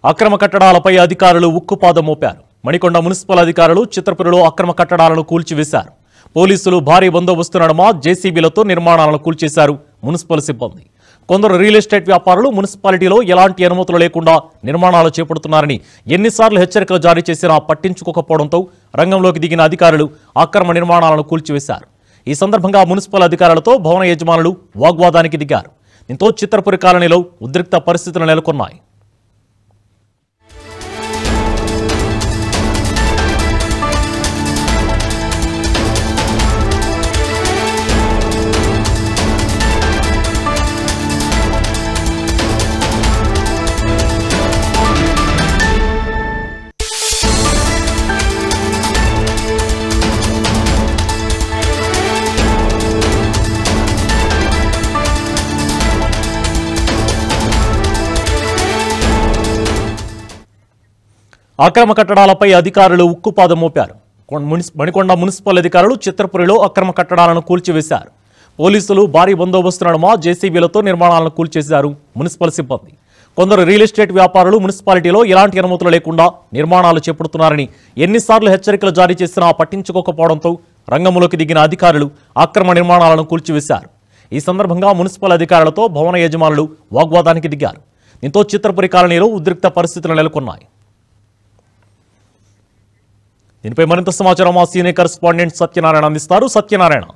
అక్రమ కట్టడాలపై అధికారులు ఉక్కుపాదం మోపారు మణికొండ మున్సిపల్ అధికారులు చిత్రపురిలో అక్రమ కట్టడాలను కూల్చివేశారు పోలీసులు భారీ బందోబస్తు నడుమ జేసీబీలతో నిర్మాణాలను కూల్చేశారు మున్సిపల్ సిబ్బంది కొందరు రియల్ ఎస్టేట్ వ్యాపారులు మున్సిపాలిటీలో ఎలాంటి అనుమతులు లేకుండా నిర్మాణాలు చేపడుతున్నారని ఎన్నిసార్లు హెచ్చరికలు జారీ చేసినా పట్టించుకోకపోవడంతో రంగంలోకి దిగిన అధికారులు అక్రమ నిర్మాణాలను కూల్చివేశారు ఈ సందర్భంగా మున్సిపల్ అధికారులతో భవన యజమానులు వాగ్వాదానికి దిగారు దీంతో చిత్రపురి కాలనీలో ఉద్రిక్త పరిస్థితులు నెలకొన్నాయి అక్రమ కట్టడాలపై అధికారులు ఉక్కుపాదం మోపారు కొన్- మునిస్- మణికొండ మున్సిపల్ అధికారులు చిత్రపురిలో అక్రమ కట్టడాలను కూల్చివేశారు పోలీసులు భారీ బందోబస్తు నడుమ జేసీబీలతో నిర్మాణాలను కూల్చేశారు మున్సిపల్ సిబ్బంది కొందరు రియల్ ఎస్టేట్ వ్యాపారులు మున్సిపాలిటీలో ఎలాంటి అనుమతులు లేకుండా నిర్మాణాలు చేపడుతున్నారని ఎన్నిసార్లు హెచ్చరికలు జారీ చేసినా పట్టించుకోకపోవడంతో రంగంలోకి దిగిన అధికారులు అక్రమ నిర్మాణాలను కూల్చివేశారు ఈ సందర్భంగా మున్సిపల్ అధికారులతో భవన యజమానులు వాగ్వాదానికి దిగారు దీంతో చిత్రపురి కాలనీలో ఉద్రిక్త పరిస్థితులు నెలకొన్నాయి దీనిపై మరింత సమాచారం మా సీనియర్ కరెస్పాండెంట్ సత్యనారాయణ అందిస్తారు సత్యనారాయణ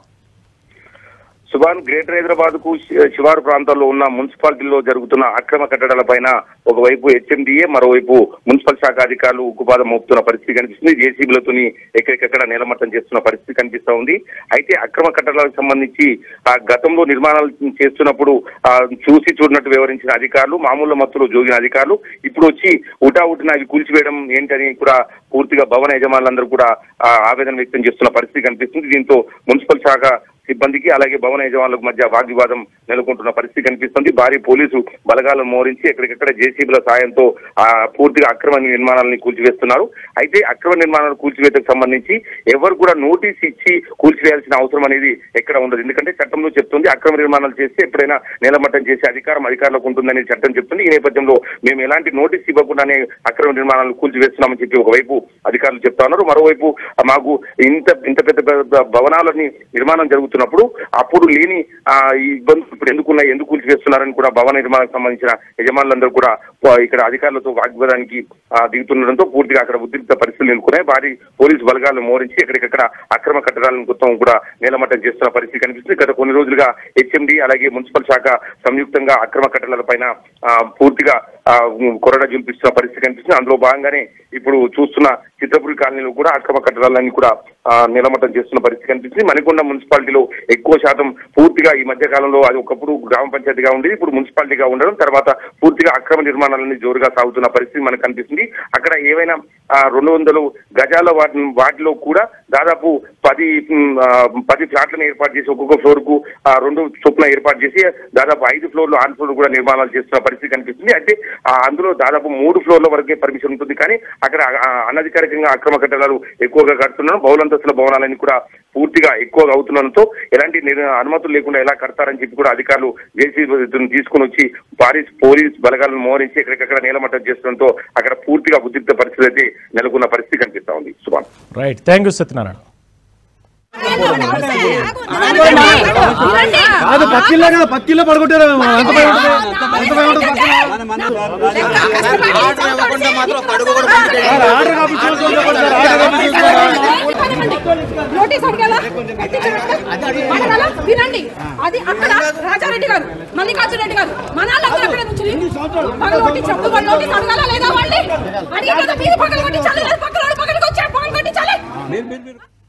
సుభాన్ గ్రేటర్ హైదరాబాద్ కు శి- శివారు ప్రాంతాల్లో ఉన్న మున్సిపాలిటీలో జరుగుతున్న అక్రమ కట్టడాల పైన ఒకవైపు హెచ్ఎండిఏ మరోవైపు మున్సిపల్ శాఖ అధికారులు ఉక్కుపాదం మోపుతున్న పరిస్థితి కనిపిస్తుంది జేసీబీలతోని ఎక్కడికెక్కడ నేలమట్టం చేస్తున్న పరిస్థితి కనిపిస్తా ఉంది అయితే అక్రమ కట్టడాలకు సంబంధించి ఆ గతంలో నిర్మాణాలు చేస్తున్నప్పుడు ఆ చూసి చూడనట్టు వివరించిన అధికారులు మామూలు మత్తులో జోగిన అధికారులు ఇప్పుడు వచ్చి ఉటా ఉటిన అవి కూల్చివేయడం ఏంటని కూడా పూర్తిగా భవన యజమానులందరూ కూడా ఆ, ఆవేదన వ్యక్తం చేస్తున్న పరిస్థితి కనిపిస్తుంది దీంతో మున్సిపల్ శాఖ సిబ్బందికి అలాగే భవన యజమానులకు మధ్య వాగ్వివాదం నెలకొంటున్న పరిస్థితి కనిపిస్తుంది భారీ పోలీసు బలగాలను మోరించి ఎక్కడికెక్కడ జేసీబీల సాయంతో ఆ పూర్తిగా అక్రమ నిర్మాణాలని కూల్చివేస్తున్నారు అయితే అక్రమ నిర్మాణాలు కూల్చివేతకు సంబంధించి ఎవరు కూడా నోటీస్ ఇచ్చి కూల్చివేయాల్సిన అవసరం అనేది ఎక్కడ ఉండదు ఎందుకంటే చట్టంలో చెప్తుంది అక్రమ నిర్మాణాలు చేస్తే ఎప్పుడైనా నేలమట్టం చేసే అధికారం అధికారులకు ఉంటుందని చట్టం చెప్తుంది ఈ నేపథ్యంలో మేము ఎలాంటి నోటీస్ ఇవ్వకుండానే అక్రమ నిర్మాణాలు కూల్చివేస్తున్నామని చెప్పి ఒకవైపు అధికారులు చెప్తా ఉన్నారు మరోవైపు ఆ, మాకు ఇంత ఇంత పెద్ద పెద్ద భవనాలని నిర్మాణం జరుగుతున్నప్పుడు అప్పుడు లేని ఆ, ఈ ఇబ్బందులు ఇప్పుడు ఎందుకున్నాయి ఎందుకు కూల్చివేస్తున్నారని కూడా భవన నిర్మాణానికి సంబంధించిన యజమానులందరూ కూడా ఆ, ఇక్కడ అధికారులతో వాగ్వాదానికి ఆ, దిగుతుండడంతో పూర్తిగా అక్కడ ఉద్రిక్త పరిస్థితులు నెలకొన్నాయి భారీ పోలీసు బలగాలను మోరించి ఎక్కడికక్కడ అక్రమ కట్టడాలను మొత్తం కూడా నేలమట్టం చేస్తున్న పరిస్థితి కనిపిస్తుంది గత కొన్ని రోజులుగా హెచ్ఎండి అలాగే మున్సిపల్ శాఖ సంయుక్తంగా అక్రమ కట్టడాల పైన ఆ, పూర్తిగా ఆ, కొరడ చూపిస్తున్న పరిస్థితి కనిపిస్తుంది అందులో భాగంగానే ఇప్పుడు చూస్తున్న చిత్రపురి కాలనీలో కూడా అక్రమ కట్టడాలన్నీ కూడా ఆ, నిలమట్టం చేస్తున్న పరిస్థితి కనిపిస్తుంది మణికొండ మున్సిపాలిటీలో ఎక్కువ శాతం పూర్తిగా ఈ మధ్య కాలంలో అది ఒకప్పుడు గ్రామ పంచాయతీగా ఉండేది ఇప్పుడు మున్సిపాలిటీగా ఉండడం తర్వాత పూర్తిగా అక్రమ నిర్మాణాలన్నీ జోరుగా సాగుతున్న పరిస్థితి మనకు కనిపిస్తుంది అక్కడ ఏవైనా ఆ, రెండు వందలు గజాల వాటి వాటిలో కూడా దాదాపు పది ఉమ్, ఆ, పది ఫ్లాట్లను ఏర్పాటు చేసి ఒక్కొక్క ఫ్లోర్ కు ఆ, రెండు చొప్పున ఏర్పాటు చేసి దాదాపు ఐదు ఫ్లోర్లు ఆరు ఫ్లోర్లు కూడా నిర్మాణాలు చేస్తున్న పరిస్థితి కనిపిస్తుంది అయితే ఆ, అందులో దాదాపు మూడు ఫ్లోర్ల వరకే పర్మిషన్ ఉంటుంది కానీ అక్కడ ఆ, అనధికారికంగా అక్రమ కట్టడాలు ఎక్కువగా కడుతున్నారు బహుళంతస్తుల భవనాలన్నీ కూడా పూర్తిగా ఎక్కువగా అవుతుండడంతో ఎలాంటి నిర్- అనుమతులు లేకుండా ఎలా కడతారని చెప్పి కూడా అధికారులు జేసీ తీసుకుని వచ్చి భారీ పోలీస్ బలగాలను మోహరించి ఎక్కడికక్కడ నేలమట్టం చేస్తుండడంతో అక్కడ పూర్తిగా ఉద్రిక్త పరిస్థితి అయితే నెలకొన్న పరిస్థితి కనిపిస్తా ఉంది Subhan right thank you Satyanarayana కాదు పక్కిల్లో కదా పక్కిల్లో పడుకుంటారు ఎంత భయం ఉంటుంది ఎంత భయం ఉంటుంది పక్కన సార్, ఆర్డర్ కాపీ చేసుకోండి చెప్పండి సార్, ఆర్డర్ కాపీ చేసుకోండి. నోటీస్ అడగాలా అడగాలా వినండి అది అక్కడ రాజారెడ్డి గారు మల్లికార్జున రెడ్డి గారు మన వాళ్ళందరూ అక్కడ నుంచి పగల కొట్టించాం నువ్వు నోటీస్ అడగాలా లేదా వాళ్ళని అడిగే కదా మీరు పగల కొట్టించాలి లేదా పక్కన వాడు పక్కనకి వచ్చాడు పగల కొట్టించాలి